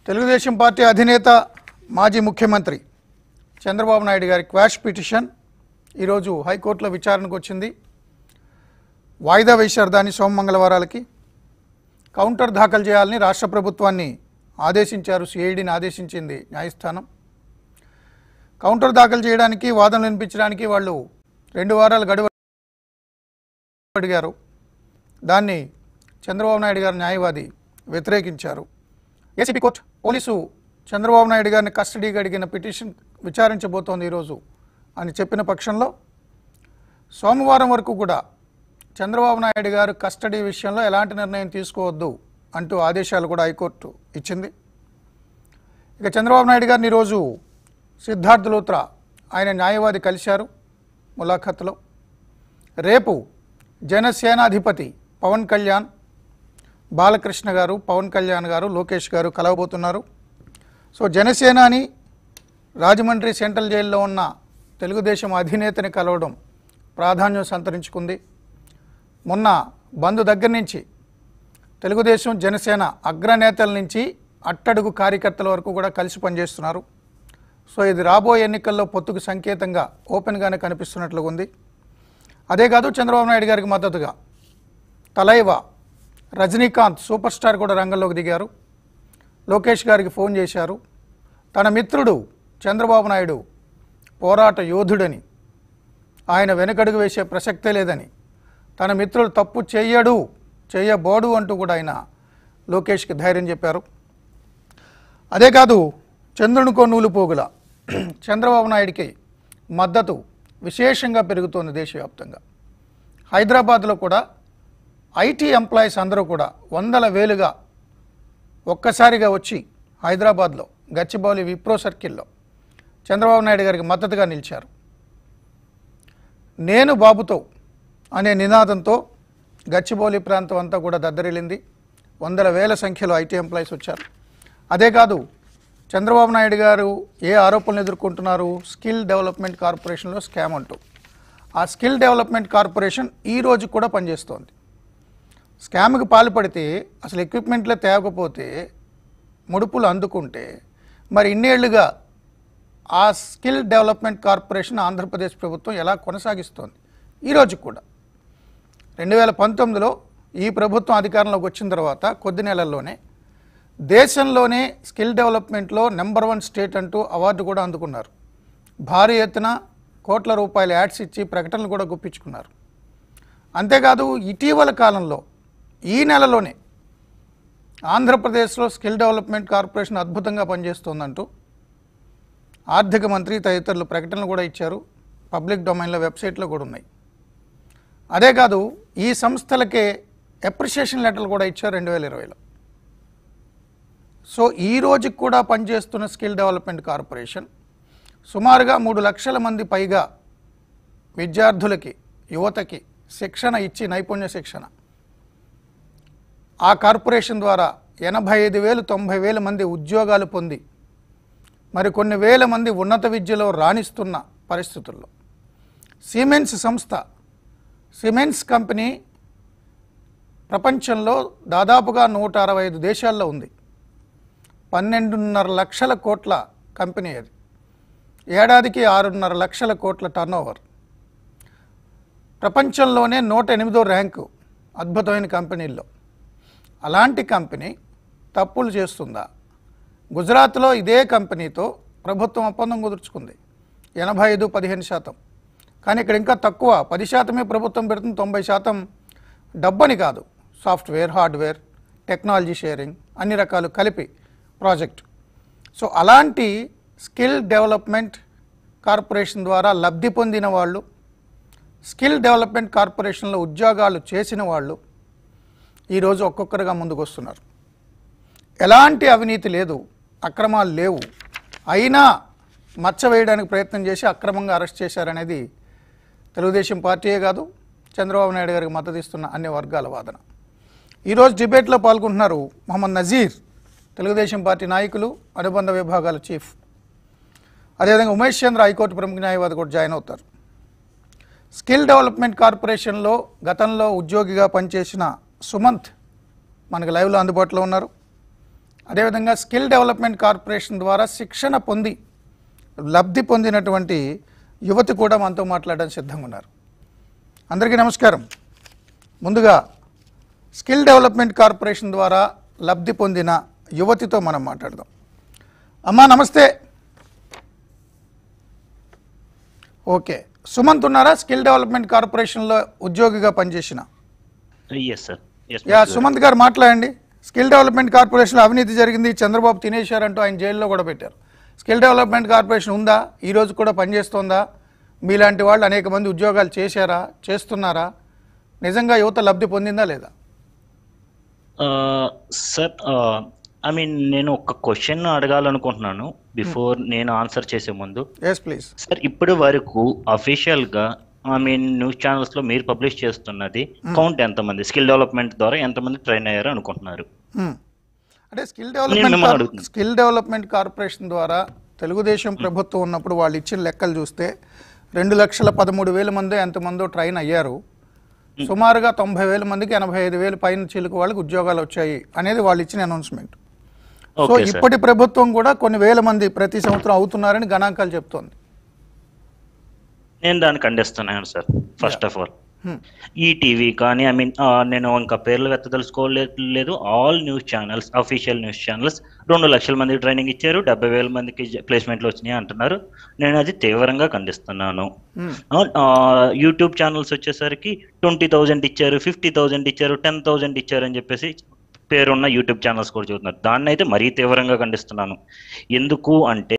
Telugu Desam party అధినేత మాజీ ముఖ్యమంత్రి చంద్రబాబు నాయుడు గారి క్వాష్ పిటిషన్ ఈరోజు హైకోర్టులో విచారణకు వచ్చింది వాయిదా వేశారు దాన్ని సోమ మంగళవారాలకి కౌంటర్ దాఖలు చేయాలని రాష్ట్ర ప్రభుత్వాన్ని ఆదేశించారు సిఐడిని ఆదేశించింది న్యాయస్థానం కౌంటర్ దాఖలు చేయడానికి వాదనలు వినిపించడానికి వాళ్ళు రెండు వారాలు గడువు అడిగారు దాన్ని చంద్రబాబు నాయుడు గారి న్యాయవాది వ్యతిరేకించారు ACP court police Chandrababu Naidu గారిని కస్టడీకి అడిగిన పిటిషన్ విచారించబోతోంది ఈరోజు అని చెప్పిన పక్షంలో సోమవారం వరకు కూడా చంద్రబాబు నాయుడు గారు కస్టడీ విషయంలో ఎలాంటి నిర్ణయం తీసుకోవద్దు అంటూ ఆదేశాలు కూడా హైకోర్టు ఇచ్చింది ఇక చంద్రబాబు నాయుడు గారిని ఈరోజు సిద్ధార్థ్ లూత్రా ఆయన న్యాయవాది కలిశారు ములాఖత్లో రేపు జనసేనాధిపతి పవన్ కళ్యాణ్ బాలకృష్ణ గారు పవన్ కళ్యాణ్ గారు లోకేష్ గారు కలవబోతున్నారు సో జనసేనాని రాజమండ్రి సెంట్రల్ జైల్లో ఉన్న తెలుగుదేశం అధినేతని కలవడం ప్రాధాన్యం సంతరించుకుంది మొన్న బంద్ దగ్గర నుంచి తెలుగుదేశం జనసేన అగ్రనేతల నుంచి అట్టడుగు కార్యకర్తల వరకు కూడా కలిసి పనిచేస్తున్నారు సో ఇది రాబోయే ఎన్నికల్లో పొత్తుకు సంకేతంగా ఓపెన్గానే కనిపిస్తున్నట్లుగా ఉంది అదే కాదు చంద్రబాబు నాయుడు గారికి మద్దతుగా తలైవా రజనీకాంత్ సూపర్ స్టార్ కూడా రంగంలోకి దిగారు లోకేష్ గారికి ఫోన్ చేశారు తన మిత్రుడు చంద్రబాబు నాయుడు పోరాట యోధుడని ఆయన వెనుకడుగు వేసే ప్రసక్తే లేదని తన మిత్రుడు తప్పు చెయ్యడు చెయ్యబోడు అంటూ కూడా ఆయన లోకేష్కి ధైర్యం చెప్పారు అదే కాదు చంద్రునికో నూలు పోగుల చంద్రబాబు నాయుడికి మద్దతు విశేషంగా పెరుగుతోంది దేశవ్యాప్తంగా హైదరాబాద్లో కూడా ఐటీ ఎంప్లాయీస్ అందరూ కూడా వందల వేలుగా ఒక్కసారిగా వచ్చి హైదరాబాద్లో గచ్చిబౌలి విప్రో సర్కిల్లో చంద్రబాబు నాయుడు గారికి మద్దతుగా నిలిచారు నేను బాబుతో అనే నినాదంతో గచ్చిబౌలి ప్రాంతం అంతా కూడా దద్దరిల్లింది వందల వేల సంఖ్యలో ఐటీ ఎంప్లాయీస్ వచ్చారు అదే కాదు చంద్రబాబు నాయుడు గారు ఏ ఆరోపణలు ఎదుర్కొంటున్నారు స్కిల్ డెవలప్మెంట్ కార్పొరేషన్లో స్కామ్ అంటూ ఆ స్కిల్ డెవలప్మెంట్ కార్పొరేషన్ ఈ రోజు కూడా పనిచేస్తోంది స్కామ్కి పాల్పడితే అసలు ఎక్విప్మెంట్లే తేవకపోతే ముడుపులు అందుకుంటే మరి ఇన్నేళ్లుగా ఆ స్కిల్ డెవలప్మెంట్ కార్పొరేషన్ ఆంధ్రప్రదేశ్ ప్రభుత్వం ఎలా కొనసాగిస్తోంది ఈరోజు కూడా రెండు వేల పంతొమ్మిదిలో ఈ ప్రభుత్వం అధికారంలోకి వచ్చిన తర్వాత కొద్ది నెలల్లోనే దేశంలోనే స్కిల్ డెవలప్మెంట్లో నెంబర్ వన్ స్టేట్ అంటూ అవార్డు కూడా అందుకున్నారు భారీ ఎత్తున కోట్ల రూపాయల యాడ్స్ ఇచ్చి ప్రకటనలు కూడా గుప్పించుకున్నారు అంతేకాదు ఇటీవల కాలంలో ఈ నెలలోనే ఆంధ్రప్రదేశ్లో స్కిల్ డెవలప్మెంట్ కార్పొరేషన్ అద్భుతంగా పనిచేస్తోందంటూ ఆర్థిక మంత్రి తదితరులు ప్రకటనలు కూడా ఇచ్చారు పబ్లిక్ డొమైన్లో వెబ్సైట్లో కూడా ఉన్నాయి అదే కాదు ఈ సంస్థలకే అప్రిషియేషన్ లెటర్లు కూడా ఇచ్చారు రెండు వేల ఇరవైలో సో ఈ రోజుకి కూడా పనిచేస్తున్న స్కిల్ డెవలప్మెంట్ కార్పొరేషన్ సుమారుగా మూడు లక్షల మంది పైగా విద్యార్థులకి యువతకి శిక్షణ ఇచ్చి నైపుణ్య శిక్షణ ఆ కార్పొరేషన్ ద్వారా ఎనభై ఐదు వేలు తొంభై వేల మంది ఉద్యోగాలు పొంది మరి కొన్ని వేల మంది ఉన్నత విద్యలో రాణిస్తున్న పరిస్థితుల్లో సిమెంట్స్ సంస్థ సిమెంట్స్ కంపెనీ ప్రపంచంలో దాదాపుగా నూట అరవై ఐదు దేశాల్లో ఉంది పన్నెండున్నర లక్షల కోట్ల కంపెనీ అది ఏడాదికి ఆరున్నర లక్షల కోట్ల టర్నోవర్ ప్రపంచంలోనే నూట ఎనిమిదో ర్యాంకు అద్భుతమైన కంపెనీల్లో అలాంటి కంపెనీ తప్పులు చేస్తుందా గుజరాత్లో ఇదే కంపెనీతో ప్రభుత్వం ఒప్పందం కుదుర్చుకుంది ఎనభై ఐదు పదిహేను శాతం కానీ ఇక్కడ ఇంకా తక్కువ పది శాతమే ప్రభుత్వం పెడుతుంది తొంభై శాతం డబ్బని కాదు సాఫ్ట్వేర్ హార్డ్వేర్ టెక్నాలజీ షేరింగ్ అన్ని రకాలు కలిపి ప్రాజెక్ట్ సో అలాంటి స్కిల్ డెవలప్మెంట్ కార్పొరేషన్ ద్వారా లబ్ధి పొందిన వాళ్ళు స్కిల్ డెవలప్మెంట్ కార్పొరేషన్లో ఉద్యోగాలు చేసిన వాళ్ళు ఈరోజు ఒక్కొక్కరుగా ముందుకు వస్తున్నారు ఎలాంటి అవినీతి లేదు అక్రమాలు లేవు అయినా మచ్చ వేయడానికి ప్రయత్నం చేసి అక్రమంగా అరెస్ట్ చేశారనేది తెలుగుదేశం పార్టీయే కాదు చంద్రబాబు నాయుడు గారికి మద్దతు ఇస్తున్న అన్ని వర్గాల వాదన ఈరోజు డిబేట్లో పాల్గొంటున్నారు మొహమ్మద్ నజీర్ తెలుగుదేశం పార్టీ నాయకులు అనుబంధ విభాగాల చీఫ్ అదేవిధంగా ఉమేష్ చంద్ర హైకోర్టు ప్రముఖ న్యాయవాది కూడా జాయిన్ అవుతారు స్కిల్ డెవలప్మెంట్ కార్పొరేషన్లో గతంలో ఉద్యోగిగా పనిచేసిన సుమంత్ మనకు లైవ్లో అందుబాటులో ఉన్నారు అదేవిధంగా స్కిల్ డెవలప్మెంట్ కార్పొరేషన్ ద్వారా శిక్షణ పొంది లబ్ధి పొందినటువంటి యువతి కూడా మనతో మాట్లాడడానికి సిద్ధంగా ఉన్నారు అందరికీ నమస్కారం ముందుగా స్కిల్ డెవలప్మెంట్ కార్పొరేషన్ ద్వారా లబ్ధి పొందిన యువతితో మనం మాట్లాడదాం అమ్మా నమస్తే ఓకే సుమంత్ ఉన్నారా స్కిల్ డెవలప్మెంట్ కార్పొరేషన్లో ఉద్యోగిగా పనిచేసిన yes sir yes yeah Sumanth గారు మాట్లాడండి స్కిల్ డెవలప్మెంట్ కార్పొరేషన్లో అవినీతి జరిగింది చంద్రబాబు తినేశారంటూ ఆయన జైల్లో కూడా పెట్టారు స్కిల్ డెవలప్మెంట్ కార్పొరేషన్ ఉందా ఈ రోజు కూడా పనిచేస్తోందా మీలాంటి వాళ్ళు అనేక మంది ఉద్యోగాలు చేశారా చేస్తున్నారా నిజంగా యువత లబ్ధి పొందిందా లేదా సార్ ఐ మీన్ నేను ఒక క్వశ్చన్ అడగాలనుకుంటున్నాను బిఫోర్ నేను ఆన్సర్ చేసే ముందు ఎస్ ప్లీజ్ సార్ ఇప్పటి వరకు అఫీషియల్ గా ఐ మీన్ న్యూస్ ఛానల్స్ లో మీరు పబ్లిష్ చేస్తున్నది కౌంట్ ఎంతమంది స్కిల్ డెవలప్మెంట్ ద్వారా ఎంతమంది ట్రైన్ అయ్యారు అనుకుంటున్నారు అంటే స్కిల్ మిమ్మల్ని డెవలప్మెంట్ కార్- అడుగుతున్నాను. స్కిల్ డెవలప్మెంట్ కార్పొరేషన్ ద్వారా తెలుగుదేశం ప్రభుత్వం ఉన్నప్పుడు వాళ్ళు ఇచ్చిన లెక్కలు చూస్తే రెండు లక్షల పదమూడు వేల మంది ఎంతమందో ట్రైన్ అయ్యారు సుమారుగా తొంభై వేల మందికి ఎనభై ఐదు వేల పైన చిలుకు వాళ్ళకి ఉద్యోగాలు వచ్చాయి అనేది వాళ్ళు ఇచ్చిన అనౌన్స్మెంట్ సో ఓకే సార్ ఇప్పటి ప్రభుత్వం కూడా కొన్ని వేల మంది ప్రతి సంవత్సరం అవుతున్నారని గణాంకాలు చెప్తోంది నేను దాన్ని ఖండిస్తున్నాను sir first of all Hmm. ఈ టీవీ కానీ ఐ మీన్ నేను ఇంకా పేర్లు వెత్తదలుచుకోలేదు all news channels official news channels రెండు లక్షల మందికి ట్రైనింగ్ ఇచ్చారు డెబ్బై వేల మందికి ప్లేస్మెంట్లు వచ్చినాయి అంటున్నారు నేను అది తీవ్రంగా ఖండిస్తున్నాను Hmm. యూట్యూబ్ ఛానల్స్ వచ్చేసరికి ట్వంటీ థౌజండ్ ఇచ్చారు ఫిఫ్టీ థౌజండ్ ఇచ్చారు టెన్ థౌజండ్ ఇచ్చారు అని చెప్పేసి పేరున్న యూట్యూబ్ ఛానల్స్ కూడా చూస్తున్నారు దాన్ని అయితే మరీ తీవ్రంగా ఖండిస్తున్నాను ఎందుకు అంటే